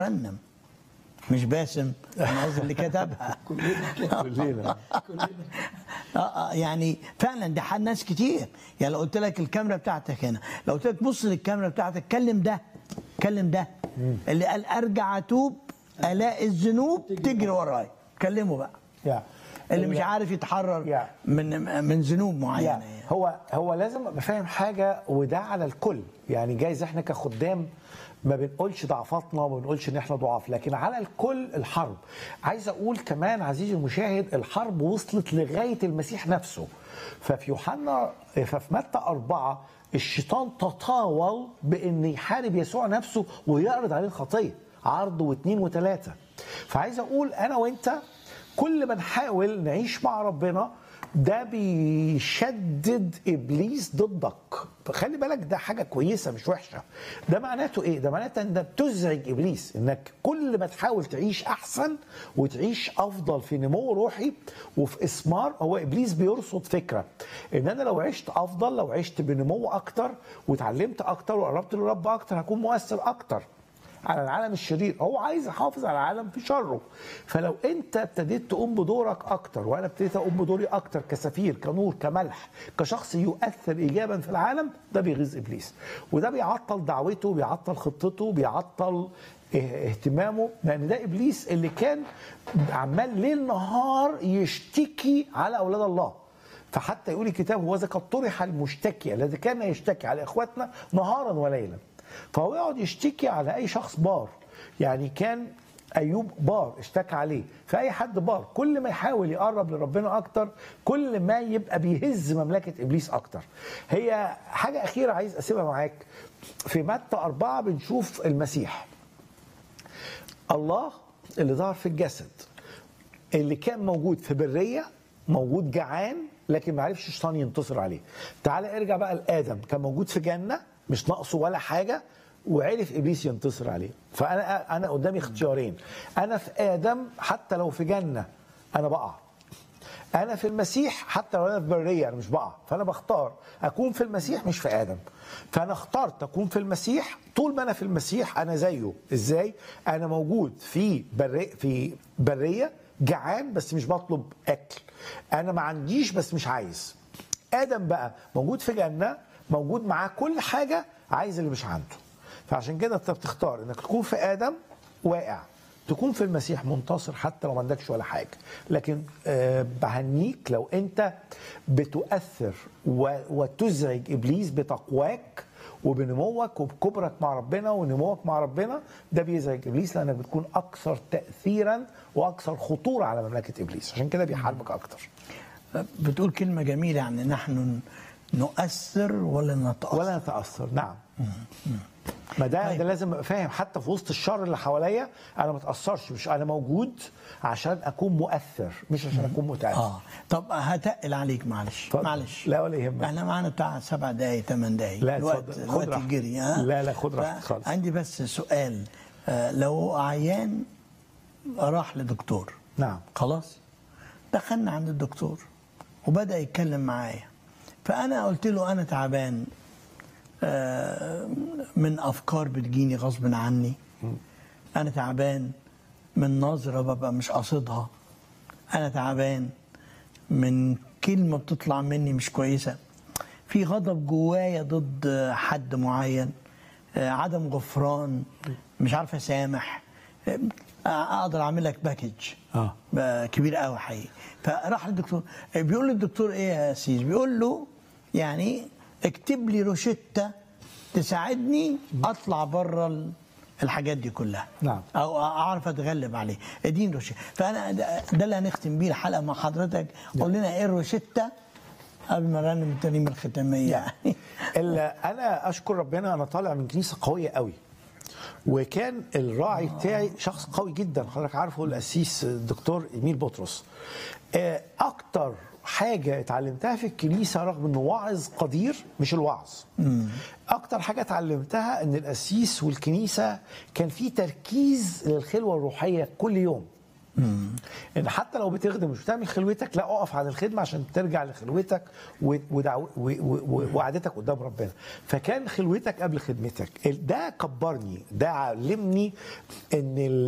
رنم مش باسم انا قصدي اللي كتبها كلنا آه، آه، يعني فعلا ده حال ناس كتير يعني لو قلت لك الكاميرا بتاعتك هنا لو قلت لك بص للكاميرا بتاعتك كلم ده كلم ده اللي قال ارجع اتوب الاقي الذنوب تجري ورايا كلمه بقى يا اللي مش عارف يتحرر يا. من من ذنوب معينه يا يعني. هو هو لازم ابقى فاهم حاجه وده على الكل يعني جايز احنا كخدام ما بنقولش ضعفاتنا وما بنقولش ان احنا ضعاف لكن على الكل الحرب عايز اقول كمان عزيزي المشاهد الحرب وصلت لغايه المسيح نفسه ففي يوحنا ففي متى أربعة الشيطان تطاول بان يحارب يسوع نفسه ويعرض عليه الخطيه عرض واثنين وثلاثه فعايز اقول انا وانت كل ما نحاول نعيش مع ربنا ده بيشدد ابليس ضدك فخلي بالك ده حاجه كويسه مش وحشه ده معناته ايه ده معناته ان ده بتزعج ابليس انك كل ما تحاول تعيش احسن وتعيش افضل في نمو روحي وفي اثمار هو ابليس بيرصد فكره ان انا لو عشت افضل لو عشت بنمو اكتر وتعلمت اكتر وقربت للرب اكتر هكون مؤثر اكتر على العالم الشرير هو عايز يحافظ على العالم في شره فلو انت ابتديت تقوم بدورك اكتر وانا ابتديت اقوم بدوري اكتر كسفير كنور كملح كشخص يؤثر ايجابا في العالم ده بيغيظ ابليس وده بيعطل دعوته بيعطل خطته بيعطل اه- اهتمامه لان ده ابليس اللي كان عمال ليل نهار يشتكي على اولاد الله فحتى يقول الكتاب هو قد طرح المشتكي الذي كان يشتكي على اخواتنا نهارا وليلا فهو يقعد يشتكي على اي شخص بار يعني كان ايوب بار اشتكى عليه فاي حد بار كل ما يحاول يقرب لربنا اكتر كل ما يبقى بيهز مملكه ابليس اكتر هي حاجه اخيره عايز اسيبها معاك في متى أربعة بنشوف المسيح الله اللي ظهر في الجسد اللي كان موجود في بريه موجود جعان لكن ما عرفش الشيطان ينتصر عليه تعال ارجع بقى لادم كان موجود في جنه مش ناقصه ولا حاجه وعرف ابليس ينتصر عليه فانا انا قدامي اختيارين انا في ادم حتى لو في جنه انا بقع انا في المسيح حتى لو انا في بريه انا مش بقع فانا بختار اكون في المسيح مش في ادم فانا اخترت اكون في المسيح طول ما انا في المسيح انا زيه ازاي انا موجود في بري في بريه جعان بس مش بطلب اكل انا ما عنديش بس مش عايز ادم بقى موجود في جنه موجود معاه كل حاجه عايز اللي مش عنده فعشان كده انت بتختار انك تكون في ادم واقع تكون في المسيح منتصر حتى لو ما عندكش ولا حاجه لكن آه، بهنيك لو انت بتؤثر و- وتزعج ابليس بتقواك وبنموك وبكبرك مع ربنا ونموك مع ربنا ده بيزعج ابليس لانك بتكون اكثر تاثيرا واكثر خطوره على مملكه ابليس عشان كده بيحاربك اكتر بتقول كلمه جميله يعني نحن نؤثر ولا نتاثر ولا نتاثر نعم ما ده ده لازم ابقى فاهم حتى في وسط الشر اللي حواليا انا ما اتاثرش مش انا موجود عشان اكون مؤثر مش عشان اكون متاثر اه طب هتقل عليك معلش اتفضل. معلش لا ولا يهمك. احنا معانا بتاع سبع دقايق ثمان دقايق لا، الوقت اتفضل. خد الوقت راحتك. الجري ها لا، لا، خد راحتك ف- خالص. عندي بس سؤال آه لو عيان راح لدكتور نعم خلاص دخلنا عند الدكتور وبدا يتكلم معايا فانا قلت له انا تعبان آه، من افكار بتجيني غصب عني انا تعبان من نظره ببقى مش قاصدها انا تعبان من كلمه بتطلع مني مش كويسه في غضب جوايا ضد حد معين آه، عدم غفران مش عارف اسامح آه، اقدر اعمل لك باكج آه. بقى كبير قوي حقيقي فراح للدكتور بيقول للدكتور ايه يا سيدي بيقول له يعني اكتب لي روشته تساعدني اطلع بره ال- الحاجات دي كلها نعم. او اعرف اتغلب عليه اديني روشته فانا ده ده اللي هنختم بيه الحلقه مع حضرتك قول لنا ايه الروشته قبل ما نرنم الترنيمه الختاميه يعني الا انا اشكر ربنا انا طالع من كنيسه قويه قوي وكان الراعي بتاعي شخص قوي جدا حضرتك عارفه القسيس الدكتور ايميل بطرس آه، اكتر حاجه اتعلمتها في الكنيسه رغم انه واعظ قدير مش الوعظ اكتر حاجه اتعلمتها ان القسيس والكنيسه كان في تركيز للخلوه الروحيه كل يوم ان حتى لو بتخدم مش بتعمل خلوتك لا اقف على الخدمه عشان ترجع لخلوتك و- ودعو- و- و- و- وقعدتك قدام ربنا فكان خلوتك قبل خدمتك ده كبرني ده علمني ان ال